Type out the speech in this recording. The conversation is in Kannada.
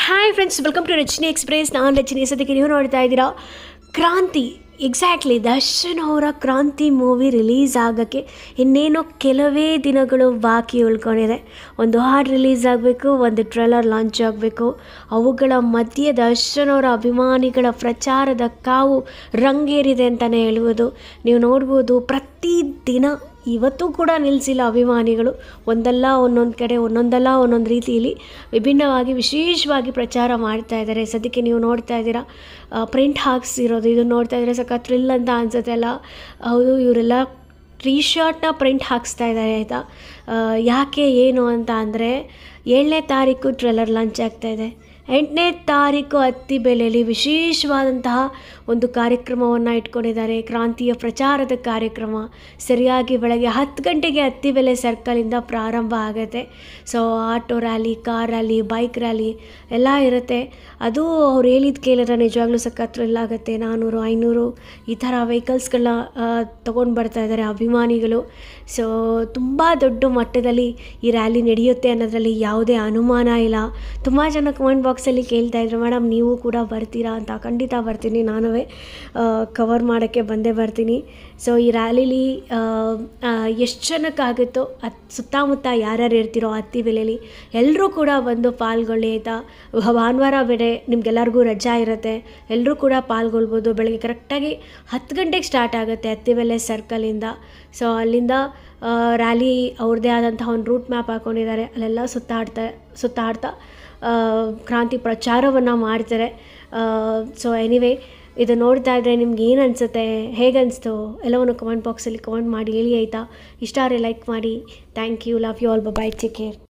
hi friends welcome to Rachane express ನಾನು ರಚನೆ ಸದ್ಯಕ್ಕೆ ನೀವು ನೋಡ್ತಾ ಇದ್ದೀರಾ ಕ್ರಾಂತಿ ಎಕ್ಸಾಕ್ಟ್ಲಿ ದರ್ಶನ್ ಅವರ ಕ್ರಾಂತಿ ಮೂವಿ ರಿಲೀಸ್ ಆಗೋಕ್ಕೆ ಇನ್ನೇನೋ ಕೆಲವೇ ದಿನಗಳು ಬಾಕಿ ಉಳ್ಕೊಂಡಿದೆ ಒಂದು ಹಾಡು ರಿಲೀಸ್ ಆಗಬೇಕು ಒಂದು ಟ್ರೇಲರ್ ಲಾಂಚ್ ಆಗಬೇಕು ಅವುಗಳ ಮಧ್ಯೆ ದರ್ಶನ್ ಅವರ ಅಭಿಮಾನಿಗಳ ಪ್ರಚಾರದ ಕಾವು ರಂಗೇರಿದೆ ಅಂತಲೇ ಹೇಳ್ಬೋದು ನೀವು ನೋಡ್ಬೋದು ಪ್ರತಿದಿನ ಇವತ್ತು ಕೂಡ ನಿಲ್ಲಿಸಿಲ್ಲ ಅಭಿಮಾನಿಗಳು ಒಂದಲ್ಲ ಒಂದೊಂದು ಕಡೆ ಒಂದೊಂದಲ್ಲ ಒಂದೊಂದು ರೀತಿಯಲ್ಲಿ ವಿಭಿನ್ನವಾಗಿ ವಿಶೇಷವಾಗಿ ಪ್ರಚಾರ ಮಾಡ್ತಾ ಇದ್ದಾರೆ ಸದ್ಯಕ್ಕೆ ನೀವು ನೋಡ್ತಾ ಇದ್ದೀರಾ ಪ್ರಿಂಟ್ ಹಾಕ್ಸಿರೋದು ಇದು ನೋಡ್ತಾ ಇದ್ದಾರೆ ಸಕ್ಕ ಥ್ರಿಲ್ ಅಂತ ಅನ್ಸುತ್ತೆ ಅಲ್ಲ ಹೌದು ಇವರೆಲ್ಲ ಟೀ ಶರ್ಟ್ನ ಪ್ರಿಂಟ್ ಹಾಕ್ಸ್ತಾ ಇದ್ದಾರೆ ಆಯಿತಾ ಯಾಕೆ ಏನು ಅಂತ ಅಂದರೆ ಏಳನೇ ತಾರೀಕು ಟ್ರೇಲರ್ ಲಾಂಚ್ ಆಗ್ತಾ ಇದೆ ಎಂಟನೇ ತಾರೀಕು ಹತ್ತಿ ಬೆಲೆಯಲ್ಲಿ ವಿಶೇಷವಾದಂತಹ ಒಂದು ಕಾರ್ಯಕ್ರಮವನ್ನು ಇಟ್ಕೊಂಡಿದ್ದಾರೆ ಕ್ರಾಂತಿಯ ಪ್ರಚಾರದ ಕಾರ್ಯಕ್ರಮ ಸರಿಯಾಗಿ ಬೆಳಗ್ಗೆ ಹತ್ತು ಗಂಟೆಗೆ ಹತ್ತಿ ಬೆಲೆ ಸರ್ಕಲಿಂದ ಪ್ರಾರಂಭ ಆಗುತ್ತೆ so auto rally car rally bike rally ಎಲ್ಲ ಇರುತ್ತೆ ಅದು ಅವ್ರು ಹೇಳಿದ ಕೇಳಿದ್ರೆ ನಿಜವಾಗ್ಲೂ ಸಖತ್ ಥ್ರಿಲ್ ಆಗುತ್ತೆ ನಾನ್ನೂರು ಐನೂರು ಈ ಥರ ವೆಹಿಕಲ್ಸ್ಗಳನ್ನ ತೊಗೊಂಡು ಬರ್ತಾ ಇದ್ದಾರೆ ಅಭಿಮಾನಿಗಳು ಸೊ ತುಂಬ ದೊಡ್ಡ ಮಟ್ಟದಲ್ಲಿ ಈ ರ್ಯಾಲಿ ನಡೆಯುತ್ತೆ ಅನ್ನೋದ್ರಲ್ಲಿ ಯಾವುದೇ ಅನುಮಾನ ಇಲ್ಲ ತುಂಬ ಜನ ಕಮೆಂಟ್ ಬಾಕ್ಸಲ್ಲಿ ಕೇಳ್ತಾ ಇದ್ರು ಮೇಡಮ್ ನೀವು ಕೂಡ ಬರ್ತೀರಾ ಅಂತ ಖಂಡಿತ ಬರ್ತೀನಿ ನಾನು ಕವರ್ ಮಾಡೋಕ್ಕೆ ಬಂದೇ ಬರ್ತೀನಿ ಸೊ ಈ ರ್ಯಾಲಿಲಿ ಎಷ್ಟು ಜನಕ್ಕಾಗುತ್ತೋ ಅದು ಸುತ್ತಮುತ್ತ ಯಾರ್ಯಾರು ಇರ್ತೀರೋ ಹತ್ತಿ ಬೆಲೆಯಲ್ಲಿ ಎಲ್ಲರೂ ಕೂಡ ಬಂದು ಪಾಲ್ಗೊಳ್ಳಿ ಆಯಿತಾ ಭಾನುವಾರ ಬೇರೆ ನಿಮ್ಗೆಲ್ಲರಿಗೂ ರಜಾ ಇರುತ್ತೆ ಎಲ್ಲರೂ ಕೂಡ ಪಾಲ್ಗೊಳ್ಬೋದು ಬೆಳಗ್ಗೆ ಕರೆಕ್ಟಾಗಿ ಹತ್ತು ಗಂಟೆಗೆ ಸ್ಟಾರ್ಟ್ ಆಗುತ್ತೆ ಹತ್ತಿಬೆಲೆ ಸರ್ಕಲಿಂದ ಸೊ ಅಲ್ಲಿಂದ ರ್ಯಾಲಿ ಅವ್ರದ್ದೇ ಆದಂತಹ ಒಂದು ರೂಟ್ ಮ್ಯಾಪ್ ಹಾಕ್ಕೊಂಡಿದ್ದಾರೆ ಅಲ್ಲೆಲ್ಲ ಸುತ್ತಾಡ್ತಾ ಸುತ್ತಾಡ್ತಾ ಕ್ರಾಂತಿ ಪ್ರಚಾರವನ್ನು ಮಾಡ್ತಾರೆ ಸೊ ಎನಿವೇ ಇದು ನೋಡ್ತಾ ಇದ್ದರೆ ನಿಮ್ಗೆ ಏನು ಅನಿಸುತ್ತೆ ಹೇಗೆ ಅನಿಸ್ತು ಎಲ್ಲವನ್ನು ಕಮೆಂಟ್ ಬಾಕ್ಸಲ್ಲಿ ಕಮೆಂಟ್ ಮಾಡಿ ಹೇಳಿ ಆಯಿತಾ ಇಷ್ಟ ಆದರೆ ಲೈಕ್ ಮಾಡಿ thank you love you all bye take care